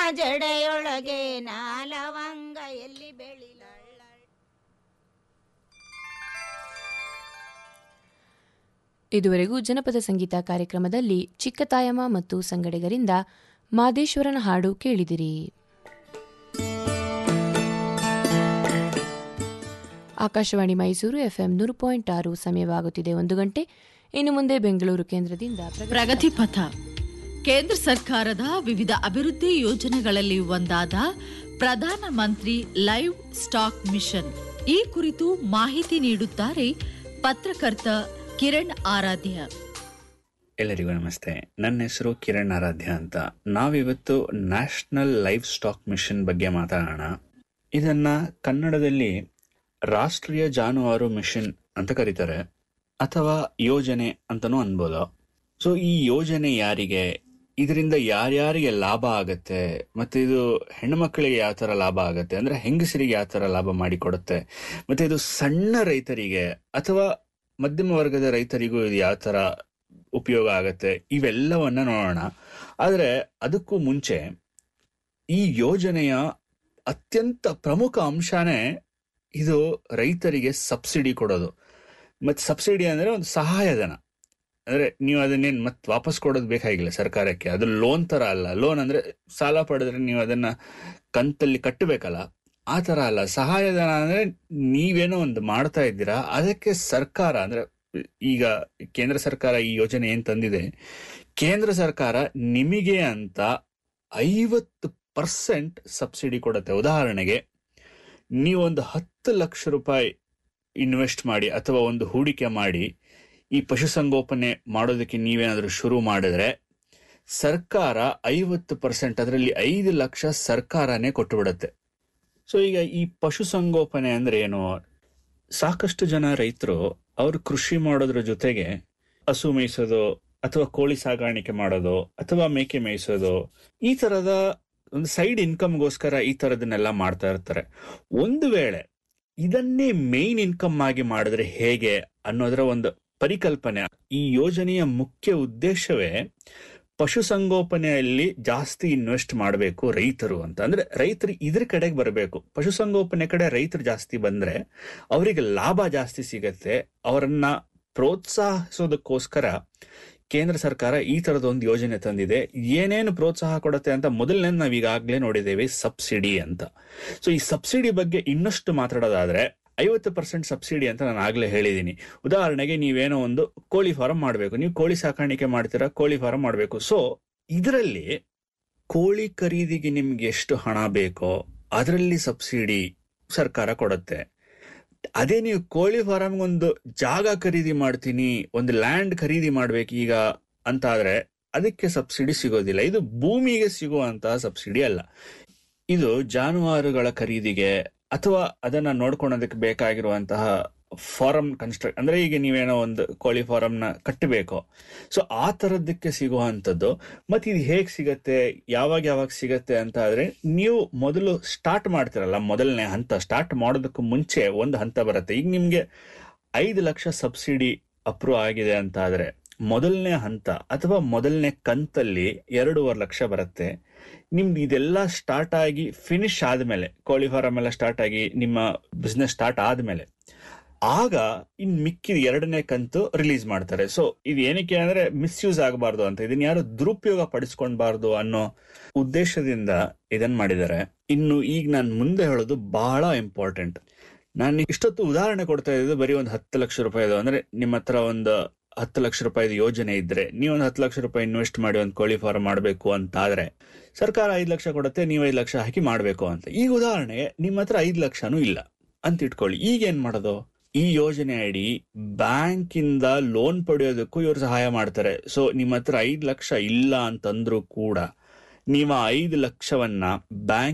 ಜಡೆಯೊಳಗೆ ನಾಲವಂಗ ಎಲ್ಲಿ ಬೆಳಿಲಳ್ಳ ಇದುವರೆಗೂ ಜನಪದ ಸಂಗೀತ ಕಾರ್ಯಕ್ರಮದಲ್ಲಿ ಚಿಕ್ಕತಾಯಮ್ಮ ಮತ್ತು ಸಂಗಡಿಗರಿಂದ ಮಾದೇಶ್ವರನ ಹಾಡು ಕೇಳಿದಿರಿ ಆಕಾಶವಾಣಿ ಮೈಸೂರು ಎಫ್ಎಂ ನೂರು ಪಾಯಿಂಟ್ ಆರು ಸಮಯವಾಗುತ್ತಿದೆ ಒಂದು ಗಂಟೆ ಇನ್ನು ಮುಂದೆ ಬೆಂಗಳೂರು ಕೇಂದ್ರದಿಂದ ಪ್ರಗತಿ- ಪ್ರಗತಿ ಪಥ ಕೇಂದ್ರ ಸರ್ಕಾರದ ವಿವಿಧ ಅಭಿವೃದ್ಧಿ ಯೋಜನೆಗಳಲ್ಲಿ ಒಂದಾದ ಪ್ರಧಾನ ಮಂತ್ರಿ ಲೈವ್ ಸ್ಟಾಕ್ ಮಿಷನ್ ಈ ಕುರಿತು ಮಾಹಿತಿ ನೀಡುತ್ತಾರೆ ಪತ್ರಕರ್ತ ಕಿರಣ್ ಆರಾಧ್ಯ ಎಲ್ಲರಿಗೂ ನಮಸ್ತೆ ನನ್ನ ಹೆಸರು ಕಿರಣ್ ಆರಾಧ್ಯ ಅಂತ ನಾವಿವತ್ತು ನ್ಯಾಷನಲ್ ಲೈಫ್ ಸ್ಟಾಕ್ ಮಿಷನ್ ಬಗ್ಗೆ ಮಾತಾಡೋಣ ಇದನ್ನ ಕನ್ನಡದಲ್ಲಿ ರಾಷ್ಟ್ರೀಯ ಜಾನುವಾರು ಮಿಷನ್ ಅಂತ ಕರೀತಾರೆ ಅಥವಾ ಯೋಜನೆ ಅಂತನೂ ಅನ್ಬೋದು ಸೊ ಈ ಯೋಜನೆ ಯಾರಿಗೆ ಇದರಿಂದ ಯಾರ್ಯಾರಿಗೆ ಲಾಭ ಆಗತ್ತೆ ಮತ್ತೆ ಇದು ಹೆಣ್ಮಕ್ಳಿಗೆ ಯಾವ ತರ ಲಾಭ ಆಗತ್ತೆ ಅಂದ್ರೆ ಹೆಂಗಸರಿಗೆ ಯಾವ ತರ ಲಾಭ ಮಾಡಿಕೊಡುತ್ತೆ ಮತ್ತೆ ಇದು ಸಣ್ಣ ರೈತರಿಗೆ ಅಥವಾ ಮಧ್ಯಮ ವರ್ಗದ ರೈತರಿಗೂ ಇದು ಯಾವ ತರ ಉಪಯೋಗ ಆಗತ್ತೆ ಇವೆಲ್ಲವನ್ನ ನೋಡೋಣ ಆದರೆ ಅದಕ್ಕೂ ಮುಂಚೆ ಈ ಯೋಜನೆಯ ಅತ್ಯಂತ ಪ್ರಮುಖ ಅಂಶನೇ ಇದು ರೈತರಿಗೆ ಸಬ್ಸಿಡಿ ಕೊಡೋದು ಮತ್ತೆ ಸಬ್ಸಿಡಿ ಅಂದ್ರೆ ಒಂದು ಸಹಾಯಧನ ಅಂದ್ರೆ ನೀವು ಅದನ್ನೇನು ಮತ್ತೆ ವಾಪಸ್ ಕೊಡೋದು ಬೇಕಾಗಿಲ್ಲ ಸರ್ಕಾರಕ್ಕೆ ಅದು ಲೋನ್ ತರ ಅಲ್ಲ ಲೋನ್ ಅಂದ್ರೆ ಸಾಲ ಪಡೆದ್ರೆ ನೀವು ಅದನ್ನ ಕಂತಲ್ಲಿ ಕಟ್ಟಬೇಕಲ್ಲ ಆ ತರ ಅಲ್ಲ ಸಹಾಯಧನ ಅಂದ್ರೆ ನೀವೇನೋ ಒಂದು ಮಾಡ್ತಾ ಇದ್ದೀರಾ ಅದಕ್ಕೆ ಸರ್ಕಾರ ಅಂದ್ರೆ ಈಗ ಕೇಂದ್ರ ಸರ್ಕಾರ ಈ ಯೋಜನೆ ಏನ್ ತಂದಿದೆ ಕೇಂದ್ರ ಸರ್ಕಾರ ನಿಮಗೆ ಅಂತ ಐವತ್ತು ಪರ್ಸೆಂಟ್ ಸಬ್ಸಿಡಿ ಕೊಡುತ್ತೆ ಉದಾಹರಣೆಗೆ ನೀವೊಂದು ಹತ್ತು ಲಕ್ಷ ರೂಪಾಯಿ ಇನ್ವೆಸ್ಟ್ ಮಾಡಿ ಅಥವಾ ಒಂದು ಹೂಡಿಕೆ ಮಾಡಿ ಈ ಪಶುಸಂಗೋಪನೆ ಮಾಡೋದಕ್ಕೆ ನೀವೇನಾದ್ರೂ ಶುರು ಮಾಡಿದ್ರೆ ಸರ್ಕಾರ ಐವತ್ತು ಪರ್ಸೆಂಟ್ ಅದರಲ್ಲಿ ಐದು ಲಕ್ಷ ಸರ್ಕಾರನೇ ಕೊಟ್ಟು ಬಿಡುತ್ತೆ ಸೊ ಈಗ ಈ ಪಶುಸಂಗೋಪನೆ ಅಂದ್ರೆ ಏನು ಸಾಕಷ್ಟು ಜನ ರೈತರು ಅವರು ಕೃಷಿ ಮಾಡೋದ್ರ ಜೊತೆಗೆ ಹಸು ಮೇಯಿಸೋದು ಅಥವಾ ಕೋಳಿ ಸಾಗಾಣಿಕೆ ಮಾಡೋದು ಅಥವಾ ಮೇಕೆ ಮೇಯಿಸೋದು ಈ ತರದ ಒಂದು ಸೈಡ್ ಇನ್ಕಮ್ಗೋಸ್ಕರ ಈ ತರದನ್ನೆಲ್ಲ ಮಾಡ್ತಾ ಇರ್ತಾರೆ ಒಂದು ವೇಳೆ ಇದನ್ನೇ ಮೇನ್ ಇನ್ಕಮ್ ಆಗಿ ಮಾಡಿದ್ರೆ ಹೇಗೆ ಅನ್ನೋದರ ಒಂದು ಪರಿಕಲ್ಪನೆ ಈ ಯೋಜನೆಯ ಮುಖ್ಯ ಉದ್ದೇಶವೇ ಪಶುಸಂಗೋಪನೆಯಲ್ಲಿ ಜಾಸ್ತಿ ಇನ್ವೆಸ್ಟ್ ಮಾಡಬೇಕು ರೈತರು ಅಂತ ಅಂದ್ರೆ ರೈತರು ಇದ್ರ ಕಡೆಗೆ ಬರಬೇಕು ಪಶುಸಂಗೋಪನೆ ಕಡೆ ರೈತರು ಜಾಸ್ತಿ ಬಂದ್ರೆ ಅವರಿಗೆ ಲಾಭ ಜಾಸ್ತಿ ಸಿಗತ್ತೆ ಅವರನ್ನ ಪ್ರೋತ್ಸಾಹಿಸೋದಕ್ಕೋಸ್ಕರ ಕೇಂದ್ರ ಸರ್ಕಾರ ಈ ತರದ ಒಂದು ಯೋಜನೆ ತಂದಿದೆ ಏನೇನು ಪ್ರೋತ್ಸಾಹ ಕೊಡುತ್ತೆ ಅಂತ ಮೊದಲನೇ ನಾವು ಈಗಾಗಲೇ ನೋಡಿದ್ದೇವೆ ಸಬ್ಸಿಡಿ ಅಂತ ಸೊ ಈ ಸಬ್ಸಿಡಿ ಬಗ್ಗೆ ಇನ್ನಷ್ಟು ಮಾತಾಡೋದಾದ್ರೆ ಐವತ್ತು ಪರ್ಸೆಂಟ್ ಸಬ್ಸಿಡಿ ಅಂತ ನಾನು ಆಗ್ಲೇ ಹೇಳಿದ್ದೀನಿ ಉದಾಹರಣೆಗೆ ನೀವೇನೋ ಒಂದು ಕೋಳಿ ಫಾರಂ ಮಾಡಬೇಕು ನೀವು ಕೋಳಿ ಸಾಕಾಣಿಕೆ ಮಾಡ್ತೀರಾ ಕೋಳಿ ಫಾರಂ ಮಾಡಬೇಕು ಸೊ ಇದರಲ್ಲಿ ಕೋಳಿ ಖರೀದಿಗೆ ನಿಮ್ಗೆ ಎಷ್ಟು ಹಣ ಬೇಕೋ ಅದರಲ್ಲಿ ಸಬ್ಸಿಡಿ ಸರ್ಕಾರ ಕೊಡುತ್ತೆ ಅದೇ ನೀವು ಕೋಳಿ ಫಾರಂ ಒಂದು ಜಾಗ ಖರೀದಿ ಮಾಡ್ತೀನಿ ಒಂದು ಲ್ಯಾಂಡ್ ಖರೀದಿ ಮಾಡ್ಬೇಕು ಈಗ ಅಂತ ಆದ್ರೆ ಅದಕ್ಕೆ ಸಬ್ಸಿಡಿ ಸಿಗೋದಿಲ್ಲ ಇದು ಭೂಮಿಗೆ ಸಿಗುವಂತಹ ಸಬ್ಸಿಡಿ ಅಲ್ಲ ಇದು ಜಾನುವಾರುಗಳ ಖರೀದಿಗೆ ಅಥವಾ ಅದನ್ನ ನೋಡ್ಕೊಳೋದಕ್ಕೆ ಬೇಕಾಗಿರುವಂತಹ ಫಾರಂ ಕನ್ಸ್ಟ್ರಕ್ಟ್ ಅಂದ್ರೆ ಈಗ ನೀವೇನೋ ಒಂದು ಕೋಳಿ ಫಾರಂನ ಕಟ್ಟಬೇಕು ಸೊ ಆ ತರದಕ್ಕೆ ಸಿಗುವಂಥದ್ದು ಮತ್ತೆ ಇದು ಹೇಗ್ ಸಿಗತ್ತೆ ಯಾವಾಗ ಯಾವಾಗ ಸಿಗತ್ತೆ ಅಂತ ಆದ್ರೆ ನೀವು ಮೊದಲು ಸ್ಟಾರ್ಟ್ ಮಾಡ್ತಿರಲ್ಲ ಮೊದಲನೇ ಹಂತ ಸ್ಟಾರ್ಟ್ ಮಾಡೋದಕ್ಕೂ ಮುಂಚೆ ಒಂದು ಹಂತ ಬರುತ್ತೆ ಈಗ ನಿಮ್ಗೆ ಐದು ಲಕ್ಷ ಸಬ್ಸಿಡಿ ಅಪ್ರೂವ್ ಆಗಿದೆ ಅಂತ ಆದ್ರೆ ಮೊದಲನೇ ಹಂತ ಅಥವಾ ಮೊದಲನೇ ಕಂತಲ್ಲಿ ಎರಡೂವರೆ ಲಕ್ಷ ಬರುತ್ತೆ ನಿಮ್ದು ಇದೆಲ್ಲ ಸ್ಟಾರ್ಟ್ ಆಗಿ ಫಿನಿಶ್ ಆದ್ಮೇಲೆ ಕೋಳಿ ಫಾರಂ ಎಲ್ಲ ಸ್ಟಾರ್ಟ್ ಆಗಿ ನಿಮ್ಮ ಬಿಸ್ನೆಸ್ ಸ್ಟಾರ್ಟ್ ಆದ್ಮೇಲೆ ಆಗ ಇನ್ ಮಿಕ್ಕಿದ ಎರಡನೇ ಕಂತು ರಿಲೀಸ್ ಮಾಡ್ತಾರೆ ಸೊ ಇದು ಏನಕ್ಕೆ ಅಂದ್ರೆ ಮಿಸ್ಯೂಸ್ ಆಗಬಾರ್ದು ಅಂತ ಇದನ್ನ ಯಾರು ದುರುಪಯೋಗ ಪಡಿಸ್ಕೊಳ್ಬಾರ್ದು ಅನ್ನೋ ಉದ್ದೇಶದಿಂದ ಇದನ್ ಮಾಡಿದ್ದಾರೆ ಇನ್ನು ಈಗ ನಾನು ಮುಂದೆ ಹೇಳೋದು ಬಹಳ ಇಂಪಾರ್ಟೆಂಟ್ ನಾನು ಇಷ್ಟೊತ್ತು ಉದಾಹರಣೆ ಕೊಡ್ತಾ ಇದ್ದು ಬರೀ ಒಂದು ಹತ್ತು ಲಕ್ಷ ರೂಪಾಯಿದು ಅಂದ್ರೆ ನಿಮ್ಮ ಹತ್ರ ಒಂದು ಹತ್ತು ಲಕ್ಷ ರೂಪಾಯಿದು ಯೋಜನೆ ಇದ್ರೆ ನೀವು ಒಂದು ಹತ್ತು ಲಕ್ಷ ರೂಪಾಯಿ ಇನ್ವೆಸ್ಟ್ ಮಾಡಿ ಒಂದು ಕೋಳಿ ಫಾರ್ಮ್ ಮಾಡಬೇಕು ಅಂತ ಆದ್ರೆ ಸರ್ಕಾರ ಐದು ಲಕ್ಷ ಕೊಡುತ್ತೆ ನೀವು ಐದು ಲಕ್ಷ ಹಾಕಿ ಮಾಡಬೇಕು ಅಂತ ಈಗ ಉದಾಹರಣೆಗೆ ನಿಮ್ಮ ಹತ್ರ ಐದು ಲಕ್ಷನೂ ಇಲ್ಲ ಅಂತ ಇಟ್ಕೊಳ್ಳಿ ಈಗ ಏನ್ ಮಾಡೋದು ಈ ಯೋಜನೆ ಅಡಿ ಬ್ಯಾಂಕ್ ಇಂದ ಲೋನ್ ಪಡೆಯೋದಕ್ಕೂ ಇವರು ಸಹಾಯ ಮಾಡ್ತಾರೆ ಸೊ ನಿಮ್ಮ ಹತ್ರ ಐದು ಲಕ್ಷ ಇಲ್ಲ ಅಂತಂದ್ರೂ ಕೂಡ ನೀವು ಐದು ಲಕ್ಷವನ್ನ ಬ್ಯಾಂಕ್